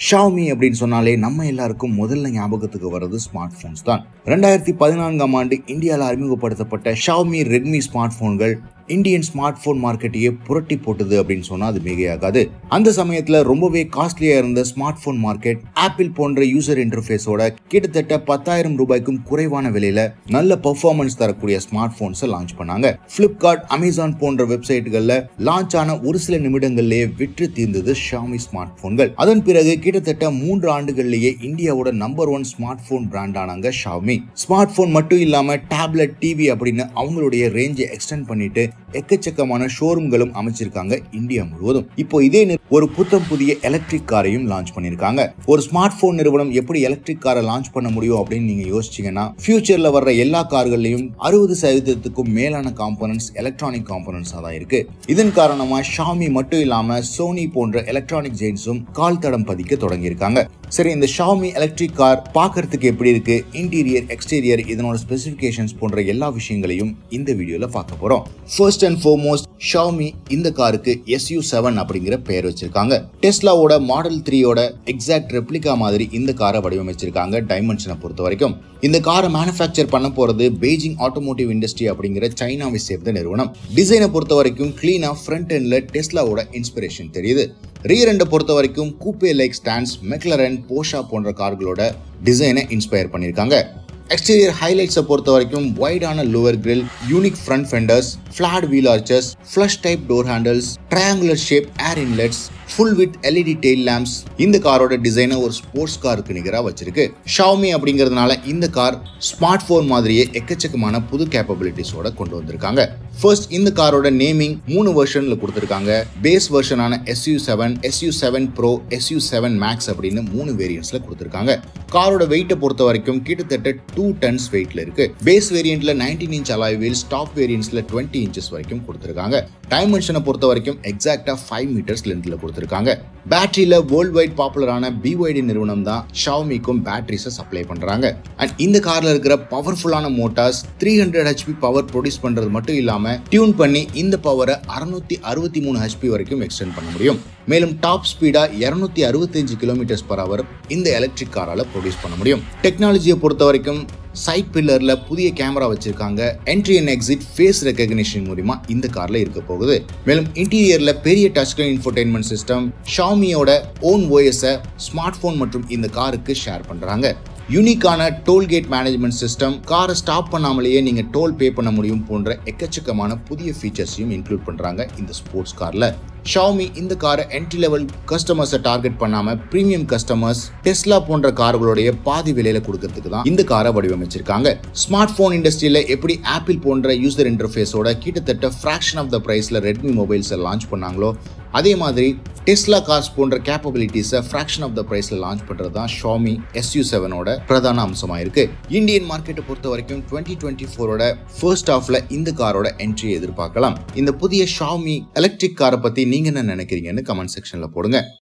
Xiaomi அப்படின்னு சொன்னாலே நம்ம எல்லாருக்கும் முதல்ல ஞாபகத்துக்கு வர்றது ஸ்மார்ட் போன்ஸ் தான் ரெண்டாயிரத்தி பதினான்காம் ஆண்டு இந்தியாவில் அறிமுகப்படுத்தப்பட்ட ஷாமி ரெட்மி ஸ்மார்ட் போன்கள் இந்தியன் ஸ்மார்ட் போன் மார்க்கெட்டையே புரட்டி போட்டது அப்படின்னு சொன்னா அது மிகையாகாது அந்த சமயத்துல ரொம்பவே காஸ்ட்லியா இருந்த ஸ்மார்ட் போன் மார்க்கெட் ஆப்பிள் போன்ற யூசர் இன்டர்ஃபேஸோட கிட்டத்தட்ட பத்தாயிரம் ரூபாய்க்கும் குறைவான விலையில நல்ல பெர்ஃபார்மன்ஸ் தரக்கூடிய ஸ்மார்ட் போன்ஸை லான்ச் பண்ணாங்க பிளிப்கார்ட் அமேசான் போன்ற வெப்சைட்டுகள்ல லான்ச் ஆன ஒரு சில நிமிடங்கள்லயே விற்று தீர்ந்தது ஷாமி ஸ்மார்ட் போன்கள் அதன் பிறகு கிட்டத்தட்ட மூன்று ஆண்டுகள்லயே இந்தியாவோட number one smartphone brand ஆனாங்க ஷாமி ஸ்மார்ட் போன் மட்டும் இல்லாம டேப்லெட் டிவி அப்படின்னு அவங்களுடைய ரேஞ்சை எக்ஸ்டெண்ட் பண்ணிட்டு எக்கச்சக்கமான ஷோரூம்களும் அமைச்சிருக்காங்க இந்தியா முழுவதும் இப்போ இதே நி- ஒரு புத்தம் புதிய எலக்ட்ரிக் காரையும் லான்ச் பண்ணிருக்காங்க ஒரு ஸ்மார்ட் போன் நிறுவனம் எப்படி எலக்ட்ரிக் காரை லான்ச் பண்ண முடியும் அப்படின்னு நீங்க யோசிச்சீங்கன்னா ஃபியூச்சர்ல வர்ற எல்லா கார்கள்லயும் அறுபது சதவீதத்துக்கும் மேலான காம்போனன்ட்ஸ் எலக்ட்ரானிக் காம்போனன்ட்ஸா தான் இருக்கு இதன் காரணமா ஷாமி மட்டும் இல்லாம சோனி போன்ற எலக்ட்ரானிக் ஜெயின்ஸும் கால் தடம் பதிக்க தொடங்கியிருக்காங்க சரி இந்த ஷாமி எலக்ட்ரிக் கார் பார்க்கறதுக்கு எப்படி இருக்கு இன்டீரியர் எக்ஸ்டீரியர் இதனோட ஸ்பெசிஃபிகேஷன்ஸ் போன்ற எல்லா விஷயங்களையும் இந்த வீடியோல பார்க்க போறோம் ஃபர்ஸ்ட் அண்ட் foremost ஷாமி இந்த காருக்கு எஸ்யூ செவன் அப்படிங்கிற பெயர் வச்சிருக்காங்க டெஸ்லாவோட மாடல் த்ரீயோட எக்ஸாக்ட் ரெப்ளிகா மாதிரி இந்த காரை வடிவமைச்சிருக்காங்க டைமென்ஷனை பொறுத்த வரைக்கும் இந்த காரை மேனுஃபேக்சர் பண்ண போறது பெய்ஜிங் ஆட்டோமோட்டிவ் இண்டஸ்ட்ரி அப்படிங்கிற சைனாவை சேர்ந்த நிறுவனம் டிசைனை பொறுத்த வரைக்கும் கிளீனா ஃப்ரண்ட் எண்ட்ல டெஸ்லாவோட இன்ஸ்பிரேஷன் தெரியுது ரியர் எண்டை பொறுத்த வரைக்கும் coupe like stands McLaren Porsche போன்ற கார்களோட டிசைனை இன்ஸ்பயர் பண்ணியிருக்காங்க எக்ஸ்டீரியர் ஹைலைட்ஸை பொறுத்த வரைக்கும் வைடான lower grille unique front fenders flat wheel arches flush type door handles triangular shape air inlets full with LED tail lamps இந்த காரோட டிசைனை ஒரு ஸ்போர்ட்ஸ் காருக்கு நிகராக வச்சிருக்கு ஷாமி அப்படிங்கிறதுனால இந்த கார் ஸ்மார்ட் போன் மாதிரியே எக்கச்சக்கமான புது கேப்பபிலிட்டிஸோட கொண்டு வந்திருக்காங்க ஃபர்ஸ்ட் இந்த காரோட நேமிங் மூணு வெர்ஷன்ல கொடுத்துருக்காங்க பேஸ் வெர்ஷனான SU seven SU seven pro SU seven max அப்படின்னு மூணு வேரியன்ட்ஸ்ல கொடுத்துருக்காங்க காரோட வெயிட்டை பொறுத்த வரைக்கும் கிட்டத்தட்ட டூ டன்ஸ் வெயிட்ல இருக்கு பேஸ் வேரியன்ட்ல nineteen inch alloy wheels top வேரியன்ட்ஸ்ல டுவெண்ட்டி இன்ச்சஸ் வரைக்கும் கொடுத்துருக்காங்க டைமென்ஷனை பொறுத்த வரைக்கும் எக்ஸாக்டா ஃபைவ் மீட்டர்ஸ் லென்த்ல கொடுத்துருக்காங்க பேட்டரியில வேர்ல்ட் வைட் பாப்புலரான பிஒய்டி நிறுவனம் தான் ஷாமிக்கும் பேட்டரிஸை சப்ளை பண்றாங்க அண்ட் இந்த கார்ல இருக்கிற பவர்ஃபுல்லான motors three hundred HP power produce பண்றது மட்டும் இல்லாம டியூன் பண்ணி இந்த பவரை அறுநூத்தி அறுபத்தி மூணு ஹெச்பி வரைக்கும் எக்ஸ்டெண்ட் பண்ண முடியும் மேலும் டாப் ஸ்பீடா இருநூத்தி அறுபத்தஞ்சு கிலோமீட்டர்ஸ் பர் ஹவர் இந்த எலக்ட்ரிக் காரால ப்ரொடியூஸ் பண்ண முடியும் டெக்னாலஜியை பொறுத்த வரைக்கும் சைட் பில்லர்ல புதிய கேமரா வச்சிருக்காங்க entry and exit face recognition மூலியமா இந்த கார்ல இருக்க போகுது மேலும் இன்டீரியர்ல பெரிய டச் ஸ்கிரீன் இன்ஃபோடைன்மெண்ட் சிஸ்டம் ஷாமியோட ஓன் ஓஎஸை ஸ்மார்ட் போன் மற்றும் இந்த காருக்கு ஷேர் பண்றாங்க யூனிக்கான டோல்கேட் மேனேஜ்மெண்ட் சிஸ்டம் காரை ஸ்டாப் பண்ணாமலேயே நீங்க டோல் பே பண்ண முடியும் போன்ற எக்கச்சக்கமான புதிய ஃபீச்சர்ஸையும் இன்க்ளூட் பண்றாங்க இந்த ஸ்போர்ட்ஸ் கார்ல ஷாமி இந்த காரை என்ட்ரி லெவல் கஸ்டமர்ஸை டார்கெட் பண்ணாம பிரீமியம் கஸ்டமர்ஸ் டெஸ்லா போன்ற கார்களுடைய பாதி விலையில கொடுக்கறதுக்கு தான் இந்த காரை வடிவமைச்சிருக்காங்க ஸ்மார்ட் போன் இண்டஸ்ட்ரியில எப்படி ஆப்பிள் போன்ற யூசர் இன்டர்ஃபேஸோட கிட்டத்தட்ட ஃபிராக்ஷன் ஆஃப் த பிரைஸ்ல ரெட்மி மொபைல்ஸை லான்ச் பண்ணாங்களோ அதே மாதிரி டெஸ்லா கார்ஸ் போன்ற கேப்பபிலிட்டிஸை ஃபிராக்ஷன் ஆஃப் த பிரைஸ்ல லான்ச் பண்றது தான் ஷாமி எஸ்யூ செவனோட பிரதான அம்சமா இருக்கு இந்தியன் மார்க்கெட்டை பொறுத்த வரைக்கும் டுவெண்ட்டி டுவெண்ட்டி ஃபோரோட ஃபர்ஸ்ட் ஹாஃப்ல இந்த காரோட என்ட்ரியை எதிர்பார்க்கலாம் இந்த புதிய ஷாமி எலக்ட்ரிக் காரை பத்தி நீங்க என்ன நினைக்கிறீங்கன்னு கமெண்ட் செக்ஷன்ல போடுங்க